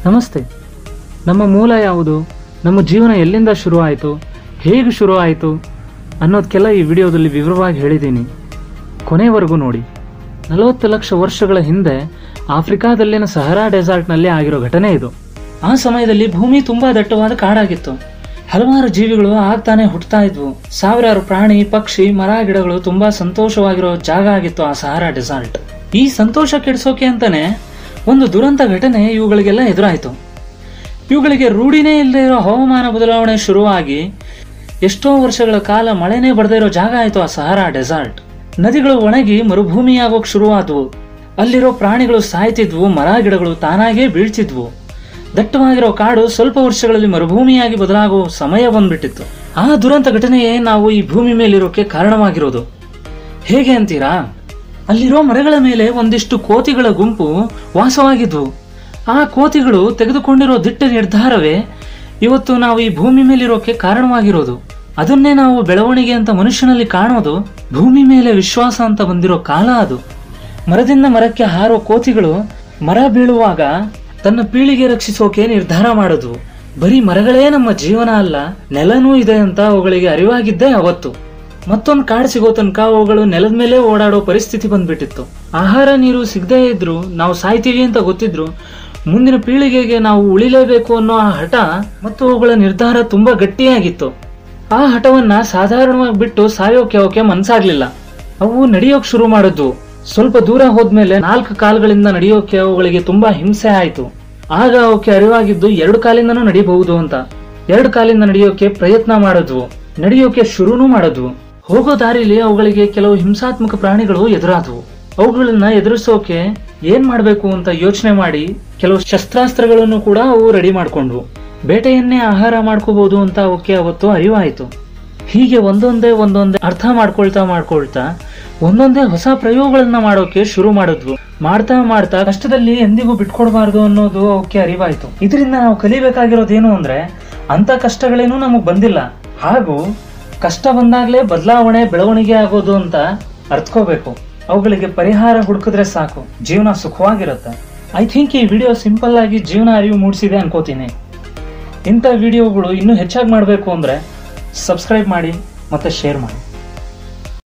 ನಮಸ್ತೆ ನಮ್ಮ ಮೂಲ ಯಾವುದು ನಮ್ಮ ಜೀವನ ಎಲ್ಲಿಂದ ಶುರು ಆಯಿತು ಹೇಗೆ ಶುರು ಆಯಿತು ಅನ್ನೋದಕ್ಕೆಲ್ಲ ಈ ವಿಡಿಯೋದಲ್ಲಿ ವಿವರವಾಗಿ ಹೇಳಿದ್ದೀನಿ ಕೊನೆವರೆಗೂ ನೋಡಿ ನಲವತ್ತು ಲಕ್ಷ ವರ್ಷಗಳ ಹಿಂದೆ ಆಫ್ರಿಕಾದಲ್ಲಿನ ಸಹರಾ ಡೆಸಾರ್ಟ್ನಲ್ಲಿ ಆಗಿರೋ ಘಟನೆ ಇದು ಆ ಸಮಯದಲ್ಲಿ ಭೂಮಿ ತುಂಬಾ ದಟ್ಟವಾದ ಕಾಡಾಗಿತ್ತು ಹಲವಾರು ಜೀವಿಗಳು ಆಗ್ತಾನೆ ಹುಟ್ಟುತ್ತಾ ಇದ್ವು ಸಾವಿರಾರು ಪ್ರಾಣಿ ಪಕ್ಷಿ ಮರ ಗಿಡಗಳು ತುಂಬಾ ಸಂತೋಷವಾಗಿರೋ ಜಾಗ ಆಗಿತ್ತು ಆ ಸಹಾರಾ ಡೆಸಾರ್ಟ್ ಈ ಸಂತೋಷ ಕೆಡಿಸೋಕೆ ಅಂತಾನೆ ಒಂದು ದುರಂತ ಘಟನೆ ಇವುಗಳಿಗೆಲ್ಲ ಎದುರಾಯಿತು ಇವುಗಳಿಗೆ ರೂಢಿನೇ ಇಲ್ಲದೆ ಇರೋ ಹವಾಮಾನ ಬದಲಾವಣೆ ಶುರುವಾಗಿ ಎಷ್ಟೋ ವರ್ಷಗಳ ಕಾಲ ಮಳೆನೇ ಬರದೇ ಇರೋ ಜಾಗ ಆಯಿತು ಆ ಸಹಾರಾ ಡೆಸಾರ್ಟ್ ನದಿಗಳು ಒಣಗಿ ಮರುಭೂಮಿಯಾಗೋಕ್ ಶುರುವಾದವು ಅಲ್ಲಿರೋ ಪ್ರಾಣಿಗಳು ಸಾಯ್ತಿದ್ವು ಮರ ಗಿಡಗಳು ತಾನಾಗೇ ಬೀಳ್ತಿದ್ವು ದಟ್ಟವಾಗಿರೋ ಕಾಡು ಸ್ವಲ್ಪ ವರ್ಷಗಳಲ್ಲಿ ಮರುಭೂಮಿಯಾಗಿ ಬದಲಾಗುವ ಸಮಯ ಬಂದ್ಬಿಟ್ಟಿತ್ತು ಆ ದುರಂತ ಘಟನೆಯೇ ನಾವು ಈ ಭೂಮಿ ಮೇಲಿರೋಕೆ ಕಾರಣವಾಗಿರೋದು ಹೇಗೆ ಅಂತೀರಾ ಅಲ್ಲಿರೋ ಮರಗಳ ಮೇಲೆ ಒಂದಿಷ್ಟು ಕೋತಿಗಳ ಗುಂಪು ವಾಸವಾಗಿದ್ವು ಆ ಕೋತಿಗಳು ತೆಗೆದುಕೊಂಡಿರೋ ದಿಟ್ಟ ನಿರ್ಧಾರವೇ ಇವತ್ತು ನಾವು ಈ ಭೂಮಿ ಮೇಲಿರೋಕೆ ಕಾರಣವಾಗಿರೋದು ಅದನ್ನೇ ನಾವು ಬೆಳವಣಿಗೆ ಅಂತ ಮನುಷ್ಯನಲ್ಲಿ ಕಾಣೋದು ಭೂಮಿ ಮೇಲೆ ವಿಶ್ವಾಸ ಅಂತ ಬಂದಿರೋ ಕಾಲ ಅದು ಮರದಿಂದ ಮರಕ್ಕೆ ಹಾರೋ ಕೋತಿಗಳು ಮರ ಬೀಳುವಾಗ ತನ್ನ ಪೀಳಿಗೆ ರಕ್ಷಿಸೋಕೆ ನಿರ್ಧಾರ ಮಾಡೋದು ಬರೀ ಮರಗಳೇ ನಮ್ಮ ಜೀವನ ಅಲ್ಲ ನೆಲನೂ ಇದೆ ಅಂತ ಅವುಗಳಿಗೆ ಅರಿವಾಗಿದ್ದೇ ಅವತ್ತು ಮತ್ತೊಂದು ಕಾಡು ಸಿಗೋ ತನಕ ಅವುಗಳು ನೆಲದ ಮೇಲೆ ಓಡಾಡೋ ಪರಿಸ್ಥಿತಿ ಬಂದ್ಬಿಟ್ಟಿತ್ತು ಆಹಾರ ನೀರು ಸಿಗದೇ ಇದ್ರು ನಾವು ಸಾಯ್ತೀವಿ ಅಂತ ಗೊತ್ತಿದ್ರು ಮುಂದಿನ ಪೀಳಿಗೆಗೆ ನಾವು ಉಳಿಲೇಬೇಕು ಅನ್ನೋ ಆ ಹಠ ಮತ್ತು ಅವುಗಳ ನಿರ್ಧಾರ ತುಂಬಾ ಗಟ್ಟಿಯಾಗಿತ್ತು ಆ ಹಠವನ್ನ ಸಾಧಾರಣವಾಗಿ ಬಿಟ್ಟು ಸಾಯೋಕೆ ಅವಕ್ಕೆ ಮನ್ಸಾಗ್ಲಿಲ್ಲ ಅವು ನಡೆಯೋಕ್ ಶುರು ಮಾಡಿದ್ವು ಸ್ವಲ್ಪ ದೂರ ಹೋದ್ಮೇಲೆ ನಾಲ್ಕು ಕಾಲುಗಳಿಂದ ನಡೆಯೋಕೆ ಅವುಗಳಿಗೆ ತುಂಬಾ ಹಿಂಸೆ ಆಯ್ತು ಆಗ ಅವಕ್ಕೆ ಅರಿವಾಗಿದ್ದು ಎರಡು ಕಾಲಿಂದನೂ ನಡಿಬಹುದು ಅಂತ ಎರಡು ಕಾಲಿಂದ ನಡೆಯೋಕೆ ಪ್ರಯತ್ನ ಮಾಡಿದ್ವು ನಡೆಯೋಕೆ ಶುರುನೂ ಮಾಡಿದ್ವು ಹೋಗೋ ದಾರಿಲಿ ಅವುಗಳಿಗೆ ಕೆಲವು ಹಿಂಸಾತ್ಮಕ ಪ್ರಾಣಿಗಳು ಎದುರಾದವು ಅವುಗಳನ್ನ ಎದುರಿಸೋಕೆ ಏನ್ ಮಾಡ್ಬೇಕು ಅಂತ ಯೋಚನೆ ಮಾಡಿ ಕೆಲವು ಶಸ್ತ್ರಾಸ್ತ್ರಗಳನ್ನು ಕೂಡ ಅವು ರೆಡಿ ಮಾಡ್ಕೊಂಡ್ವು ಬೇಟೆಯನ್ನೇ ಆಹಾರ ಮಾಡ್ಕೋಬಹುದು ಅಂತ ಅವಕ್ಕೆ ಅವತ್ತು ಅರಿವಾಯಿತು ಹೀಗೆ ಒಂದೊಂದೇ ಒಂದೊಂದೇ ಅರ್ಥ ಮಾಡ್ಕೊಳ್ತಾ ಮಾಡ್ಕೊಳ್ತಾ ಒಂದೊಂದೇ ಹೊಸ ಪ್ರಯೋಗಗಳನ್ನ ಮಾಡೋಕೆ ಶುರು ಮಾಡಿದ್ವು ಮಾಡ್ತಾ ಮಾಡ್ತಾ ಕಷ್ಟದಲ್ಲಿ ಎಂದಿಗೂ ಬಿಟ್ಕೊಡ್ಬಾರ್ದು ಅನ್ನೋದು ಅವಕ್ಕೆ ಅರಿವಾಯ್ತು ಇದರಿಂದ ನಾವು ಕಲಿಬೇಕಾಗಿರೋದೇನು ಅಂದ್ರೆ ಅಂತ ಕಷ್ಟಗಳೇನು ನಮಗ್ ಬಂದಿಲ್ಲ ಹಾಗೂ ಕಷ್ಟ ಬಂದಾಗ್ಲೇ ಬದಲಾವಣೆ ಬೆಳವಣಿಗೆ ಆಗೋದು ಅಂತ ಅರ್ಥಕೋಬೇಕು ಅವುಗಳಿಗೆ ಪರಿಹಾರ ಹುಡುಕಿದ್ರೆ ಸಾಕು ಜೀವನ ಸುಖವಾಗಿರುತ್ತೆ ಐ ಥಿಂಕ್ ಈ ವಿಡಿಯೋ ಸಿಂಪಲ್ ಆಗಿ ಜೀವನ ಅರಿವು ಮೂಡಿಸಿದೆ ಅನ್ಕೋತೀನಿ ಇಂಥ ವಿಡಿಯೋಗಳು ಇನ್ನೂ ಹೆಚ್ಚಾಗಿ ಮಾಡಬೇಕು ಅಂದ್ರೆ ಸಬ್ಸ್ಕ್ರೈಬ್ ಮಾಡಿ ಮತ್ತೆ ಶೇರ್ ಮಾಡಿ